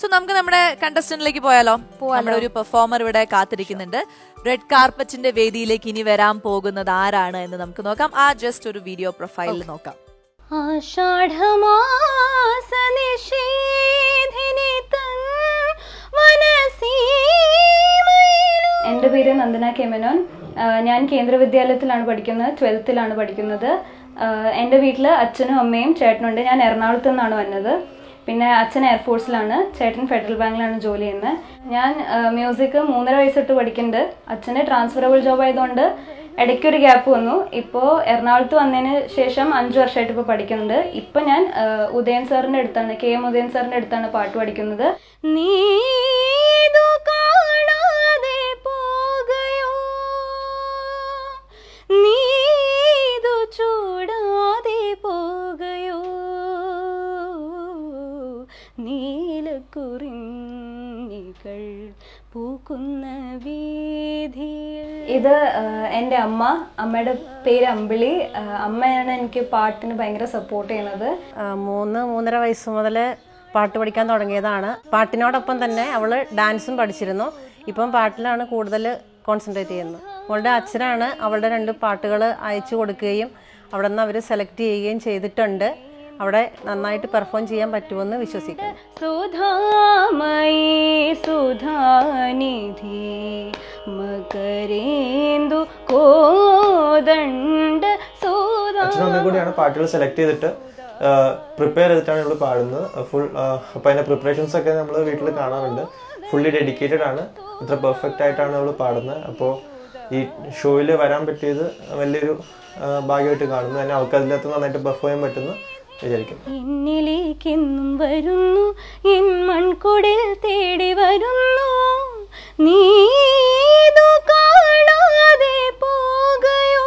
So നമുക്ക് നമ്മുടെ കണ്ടസ്റ്റന്റിലേക്ക് പോയാലോ നമ്മുടെ ഒരു പെർഫോമർ ഇവിടെ കാത്തിരിക്കുന്നുണ്ട് റെഡ് കാർപ്പറ്റിന്റെ വേദിയിലേക്ക് ഇനി വരാൻ പോകുന്നത് ആരാണ് എന്ന് നമുക്ക് നോക്കാം ആ ജസ്റ്റ് ഒരു വീഡിയോ പ്രൊഫൈലിൽ നോക്കാം ആഷാഢമാസനിഷേധിനി തൻ വനസീമയിലും എൻ്റെ പേര് നന്ദന കെമനോൻ ആഹ് ഞാൻ കേന്ദ്ര വിദ്യാലയത്തിലാണ് പഠിക്കുന്നത് ട്വൽത്തിലാണ് പഠിക്കുന്നത് ആഹ് എൻ്റെ വീട്ടിൽ അച്ഛനും അമ്മയും ചേട്ടനുണ്ട് ഞാൻ എറണാകുളത്ത് നിന്നാണ് വന്നത് പിന്നെ അച്ഛൻ എയർഫോഴ്സിലാണ് ചേട്ടൻ ഫെഡറൽ ബാങ്കിലാണ് ജോലി ചെയ്യുന്നത് ഞാൻ മ്യൂസിക് മൂന്നര വയസ്സൊട്ട് പഠിക്കുന്നുണ്ട് അച്ഛന് ട്രാൻസ്ഫറബിൾ ജോബ് ആയതുകൊണ്ട് ഇടയ്ക്കൊരു ഗ്യാപ്പ് വന്നു ഇപ്പോൾ എറണാകുളത്ത് വന്നതിന് ശേഷം അഞ്ച് വർഷമായിട്ട് ഇപ്പോൾ പഠിക്കുന്നുണ്ട് ഇപ്പം ഞാൻ ആ, ഉദയൻ സാറിൻ്റെ അടുത്താണ് കെ എം ഉദയൻ സാറിൻ്റെ അടുത്താണ് പാട്ട് പഠിക്കുന്നത് നീതു കാണാതെ പോകയോ നീതു ചൂടാതെ പോകയോ നീലക്കുറിഞ്ഞികൾ പൂക്കുന്ന വീതിയിൽ ഇത് എൻ്റെ അമ്മ അമ്മയുടെ പേര് അമ്പിളി ആ, അമ്മയാണ് എനിക്ക് പാട്ടിന് ഭയങ്കര സപ്പോർട്ട് ചെയ്യുന്നത് ആ, മൂന്ന് മൂന്നര വയസ്സ് മുതൽ പാട്ട് പഠിക്കാൻ തുടങ്ങിയതാണ് പാട്ടിനോടൊപ്പം തന്നെ അവൾ ഡാൻസും പഠിച്ചിരുന്നു ഇപ്പം പാട്ടിലാണ് കൂടുതൽ കോൺസെൻട്രേറ്റ് ചെയ്യുന്നത് അവളുടെ അച്ഛനാണ് അവളുടെ രണ്ട് പാട്ടുകൾ അയച്ചു കൊടുക്കുകയും അവിടെ നിന്ന് അവർ സെലക്ട് ചെയ്യുകയും ചെയ്തിട്ടുണ്ട് അവിടെ നന്നായിട്ട് പെർഫോം ചെയ്യാൻ പറ്റുമെന്ന് വിശ്വസിക്കുന്നു സുധാമയി സുധാനിധി മകരേന്ദു കോദണ്ഡ സുധാ അച്ഛനും അമ്മയും കൂടിയാണ് പാട്ടുകൾ സെലക്ട് ചെയ്തിട്ട് പ്രിപ്പയർ ചെയ്തിട്ടാണ് നമ്മൾ പാടുന്നത് ഫുൾ അപ്പോൾ അതിൻ്റെ പ്രിപ്പറേഷൻസ് ഒക്കെ നമ്മൾ വീട്ടിൽ കാണാറുണ്ട് ഫുള്ളി ഡെഡിക്കേറ്റഡ് ആണ് ഇത്ര പെർഫെക്റ്റ് ആയിട്ടാണ് നമ്മൾ പാടുന്നത് അപ്പോൾ ഈ ഷോയിൽ വരാൻ പറ്റിയത് വലിയൊരു ആ, ഭാഗ്യമായിട്ട് കാണുന്നു തന്നെ അവൾക്ക് അതിനകത്ത് നന്നായിട്ട് പെർഫോം ചെയ്യാൻ പറ്റുന്നു വിചാരിക്കും എന്നിലേക്കെന്നും വരുന്നു എൻ മൺകുടിൽ തേടി വരുന്നു നീതു കാണാതെ പോകയോ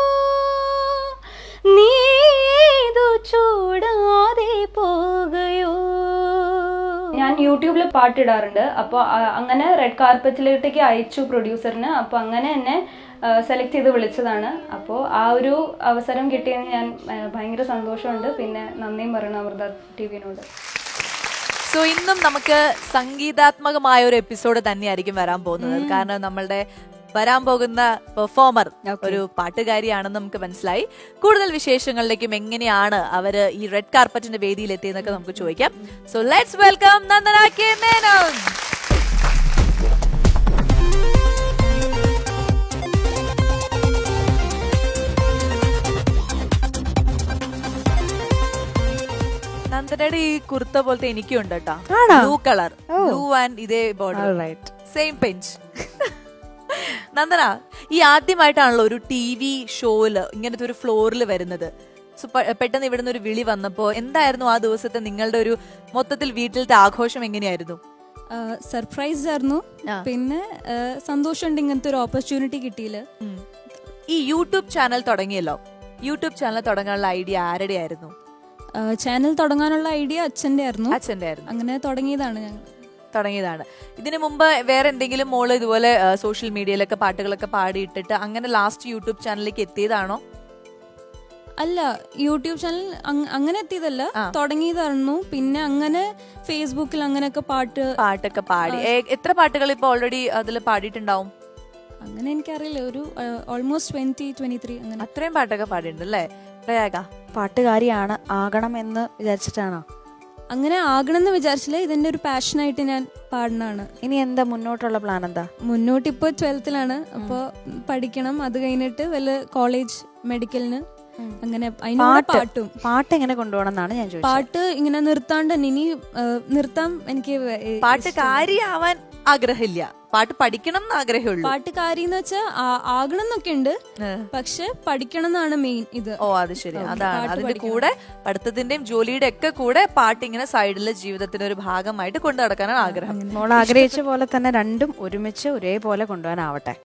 നീതു ചൂടാതെ പോകയോ ഞാൻ യൂട്യൂബിൽ പാട്ടിടാറുണ്ട് അപ്പോൾ അങ്ങനെ റെഡ് കാർപ്പറ്റിലേക്ക് അയച്ചു പ്രൊഡ്യൂസറിന് അപ്പോൾ അങ്ങനെ എന്നെ സെലക്ട് ചെയ്ത് വിളിച്ചതാണ് അപ്പോൾ ആ ഒരു അവസരം കിട്ടിയതിന് ഞാൻ ആ, ഭയങ്കര സന്തോഷമുണ്ട് പിന്നെ നന്ദിയും പറയണം അമൃത ടി വിനോട് സോ ഇന്നും നമുക്ക് സംഗീതാത്മകമായ ഒരു എപ്പിസോഡ് തന്നെയായിരിക്കും വരാൻ പോകുന്നത് കാരണം നമ്മളുടെ വരാൻ പോകുന്ന പെർഫോമർ ഒരു പാട്ടുകാരിയാണെന്ന് നമുക്ക് മനസ്സിലായി കൂടുതൽ വിശേഷങ്ങളിലേക്കും എങ്ങനെയാണ് അവര് ഈ റെഡ് കാർപ്പറ്റിന്റെ വേദിയിൽ എത്തിയെന്നൊക്കെ നമുക്ക് ചോദിക്കാം so let's welcome Nandana K Menon നന്ദനയുടെ ഈ കുർത്ത പോലത്തെ എനിക്കും ഉണ്ട് കേട്ടോ ബ്ലൂ കളർ ബ്ലൂ ആൻഡ് ഇതേ ബോർഡർ സെയിം പെഞ്ച് നന്ദന ഈ ആദ്യമായിട്ടാണല്ലോ ഒരു ടി വി ഷോയില് ഇങ്ങനത്തെ ഒരു ഫ്ലോറിൽ വരുന്നത് സോ പെട്ടെന്ന് ഇവിടുന്ന് ഒരു വിളി വന്നപ്പോ എന്തായിരുന്നു ആ ദിവസത്തെ നിങ്ങളുടെ ഒരു മൊത്തത്തിൽ വീട്ടിലത്തെ ആഘോഷം എങ്ങനെയായിരുന്നു സർപ്രൈസ് ആയിരുന്നു പിന്നെ ആ, സന്തോഷമുണ്ട് ഇങ്ങനത്തെ ഒരു ഓപ്പർച്യൂണിറ്റി കിട്ടിയില്ല ഉം. ഈ യൂട്യൂബ് ചാനൽ തുടങ്ങിയല്ലോ യൂട്യൂബ് ചാനൽ തുടങ്ങാനുള്ള ഐഡിയ ആരുടെ ആയിരുന്നു ചാനൽ തുടങ്ങാനുള്ള ഐഡിയ അച്ഛന്റെ ആയിരുന്നു അച്ഛന്റെ ആയിരുന്നു അങ്ങനെ തുടങ്ങിയതാണ് ഞങ്ങൾ തുടങ്ങിയതാണ് ഇതിനു മുമ്പ് വേറെ എന്തെങ്കിലും മോള് ഇതുപോലെ സോഷ്യൽ മീഡിയയിലൊക്കെ പാട്ടുകളൊക്കെ പാടിയിട്ടിട്ട് അങ്ങനെ ലാസ്റ്റ് യൂട്യൂബ് ചാനലിലേക്ക് എത്തിയതാണോ അല്ല യൂട്യൂബ് ചാനൽ അങ്- അങ്ങനെ എത്തിയതല്ല തുടങ്ങിയതായിരുന്നു പിന്നെ അങ്ങനെ ഫേസ്ബുക്കിൽ അങ്ങനെയൊക്കെ പാട്ട് പാട്ടൊക്കെ പാടി ഏ- എത്ര പാട്ടുകൾ ഇപ്പൊ ഓൾറെഡി അതിൽ പാടിയിട്ടുണ്ടാവും അങ്ങനെ എനിക്കറിയില്ല ഒരു ഓൾമോസ്റ്റ് ട്വന്റി ട്വന്റി ത്രീ അങ്ങനെ അത്രയും പാട്ടൊക്കെ പാടിയിട്ടുണ്ട് അല്ലേ പ്രയാഗ പാട്ടുകാരിയാണ് ആകണം എന്ന് വിചാരിച്ചിട്ടാണോ അങ്ങനെ ആകണമെന്ന് വിചാരിച്ചില്ല ഇതിന്റെ ഒരു പാഷനായിട്ട് ഞാൻ പാടുന്നതാണ് ഇനി എന്താ മുന്നോട്ടുള്ള പ്ലാൻ എന്താ മുന്നോട്ട് ഇപ്പോൾ ട്വൽത്തിലാണ് അപ്പോൾ പഠിക്കണം അത് കഴിഞ്ഞിട്ട് വല്ല കോളേജ് മെഡിക്കലിന് അങ്ങനെ അതിന് കൂടെ പാട്ട് പാട്ടും പാട്ട് എങ്ങനെ കൊണ്ടുപോകണം എന്നാണ് ഞാൻ ചോദിച്ചത് പാട്ട് ഇങ്ങനെ നിർത്താണ്ട് തന്നെ ഇനി ആ, നിർത്താൻ എനിക്ക് വേ- ഏ, പാട്ടുകാരിയാവാൻ ആഗ്രഹമില്ല പാട്ട് പഠിക്കണം എന്ന് ആഗ്രഹമുള്ളൂ പാട്ടുകാരി എന്ന് വെച്ചാൽ ആകണം എന്നൊക്കെ ഉണ്ട് ഏ. പക്ഷെ പഠിക്കണം എന്നാണ് മെയിൻ ഇത് ഓ അത് ശരി അതാണ് പാട്ട് അതിന്റെ പഠിക്കണം. കൂടെ പഠിത്തത്തിന്റെയും ജോലിയുടെ ഒക്കെ കൂടെ പാട്ട് ഇങ്ങനെ സൈഡിലെ ജീവിതത്തിന്റെ ഒരു ഭാഗമായിട്ട് കൊണ്ടു നടക്കാനാണ് ആഗ്രഹം മോൾ ആഗ്രഹിച്ച പോലെ തന്നെ രണ്ടും ഒരുമിച്ച് ഒരേപോലെ കൊണ്ടുപോകാനാവട്ടെ